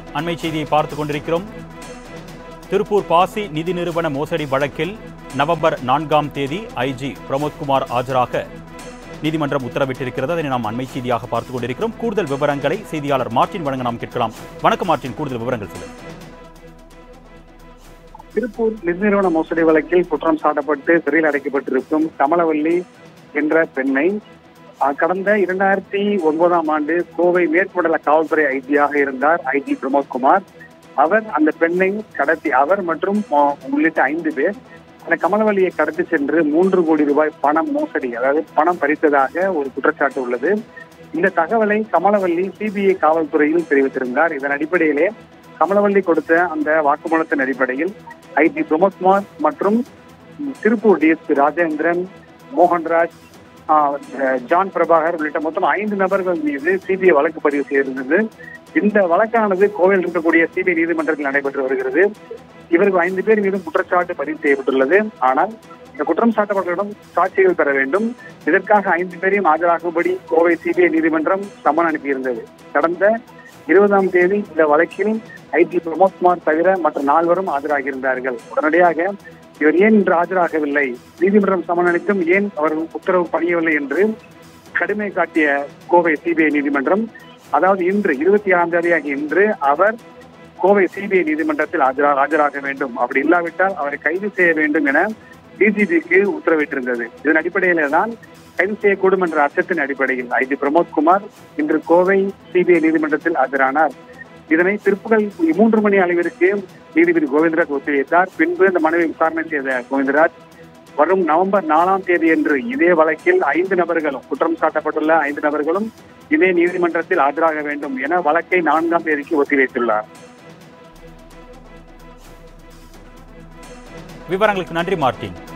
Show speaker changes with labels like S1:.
S1: அண்மை செய்தியை பார்த்துக் கொண்டிருக்கிறோம் திருப்பூர் பாசி நிதி நிறுவன மோசடி வழக்கில் நவம்பர் நான்காம் தேதி ஐஜி பிரமோத்குமார் ஆஜராக நீதிமன்றம் உத்தரவிட்டிருக்கிறது அதனை நாம் அண்மை செய்தியாக பார்த்துக் கொண்டிருக்கிறோம் கூடுதல் விவரங்களை செய்தியாளர் மார்ட்டின் வழங்க நாம் கேட்கலாம் வணக்கம் மார்ட்டின் கூடுதல் விவரங்கள் சொல்லுங்கள்
S2: திருப்பூர் நிதி நிறுவன மோசடி வழக்கில் குற்றம் சாட்டப்பட்டு சிறையில் அடைக்கப்பட்டிருக்கும் கமலவல்லி என்ற பெண்ணை அஹ், கடந்த இரண்டாயிரத்தி ஒன்பதாம் ஆண்டு கோவை மேற்குமண்டல காவல்துறை ஐஜியாக இருந்தார் ஐஜி பிரமோத்குமார் அவர் அந்த பெண்ணை கடத்தி அவர் மற்றும் அஹ், உள்ளிட்ட ஐந்து பேர் அந்த கமலவல்லியை கடத்தி சென்று மூன்று கோடி ரூபாய் பணம் மோசடி அதாவது பணம் பறித்ததாக ஒரு குற்றச்சாட்டு உள்ளது இந்த தகவலை கமலவல்லி சிபிஐ காவல்துறையில் தெரிவித்திருந்தார் இதன் அடிப்படையிலே கமலவல்லி கொடுத்த அந்த வாக்குமூலத்தின் அடிப்படையில் ஐஜி பிரமோத்குமார் மற்றும் திருப்பூர் டிஎஸ்பி ராஜேந்திரன் மோகன்ராஜ் ஆஹ், ஜான் பிரபாகர் உள்ளிட்ட மொத்தம் ஐந்து நபர்கள் மீது சிபிஐ வழக்கு பதிவு செய்திருந்தது இந்த வழக்கானது கோவையில் இருக்கக்கூடிய சிபிஐ நீதிமன்றத்தில் நடைபெற்று வருகிறது இவர்கள் ஐந்து பேர் மீதும் குற்றச்சாட்டு பதிவு செய்யப்பட்டுள்ளது ஆனால் இந்த குற்றம் சாட்டப்பட்டவர்களிடம் சாட்சிகள் பெற வேண்டும் இதற்காக ஐந்து பேரையும் ஆஜராகும்படி கோவை சிபிஐ நீதிமன்றம் சம்மன் அனுப்பியிருந்தது கடந்த இருபதாம் தேதி இந்த வழக்கில் ஐஜி பிரமோத்குமார் தவிர மற்ற நால்வரும் ஆஜராகியிருந்தார்கள் உடனடியாக இவர் ஏன் இன்று ஆஜராகவில்லை நீதிமன்றம் சம்மன் அளித்தும் ஏன் அவர் உத்தரவு பணியவில்லை என்று கடுமை காட்டிய கோவை சிபிஐ நீதிமன்றம் அதாவது இன்று இருபத்தி ஆறாம் தேதியாகிய இன்று அவர் கோவை சிபிஐ நீதிமன்றத்தில் ஆஜரா ஆஜராக வேண்டும் அப்படி இல்லாவிட்டால் அவரை கைது செய்ய வேண்டும் என டிஜிபிக்கு உத்தரவிட்டிருந்தது இதன் அடிப்படையிலே தான் கைது செய்யக்கூடும் என்ற அச்சத்தின் அடிப்படையில் ஐஜி பிரமோத்குமார் இன்று கோவை சிபிஐ நீதிமன்றத்தில் ஆஜரானார் இதனை பிற்பகல் மூன்று மணி அளவிற்கு நீதிபதி கோவிந்தராஜ் ஒத்திவைத்தார் பின்பு இந்த மனுவை விசாரணை செய்த கோவிந்தராஜ் வரும் நவம்பர் நாலாம் தேதி என்று இதே வழக்கில் ஐந்து நபர்களும் குற்றம் சாட்டப்பட்டுள்ள ஐந்து நபர்களும் இதே நீதிமன்றத்தில் ஆஜராக வேண்டும் என வழக்கை நான்காம் தேதிக்கு ஒத்திவைத்துள்ளார்
S1: விவரங்களுக்கு நன்றி மார்ட்டின்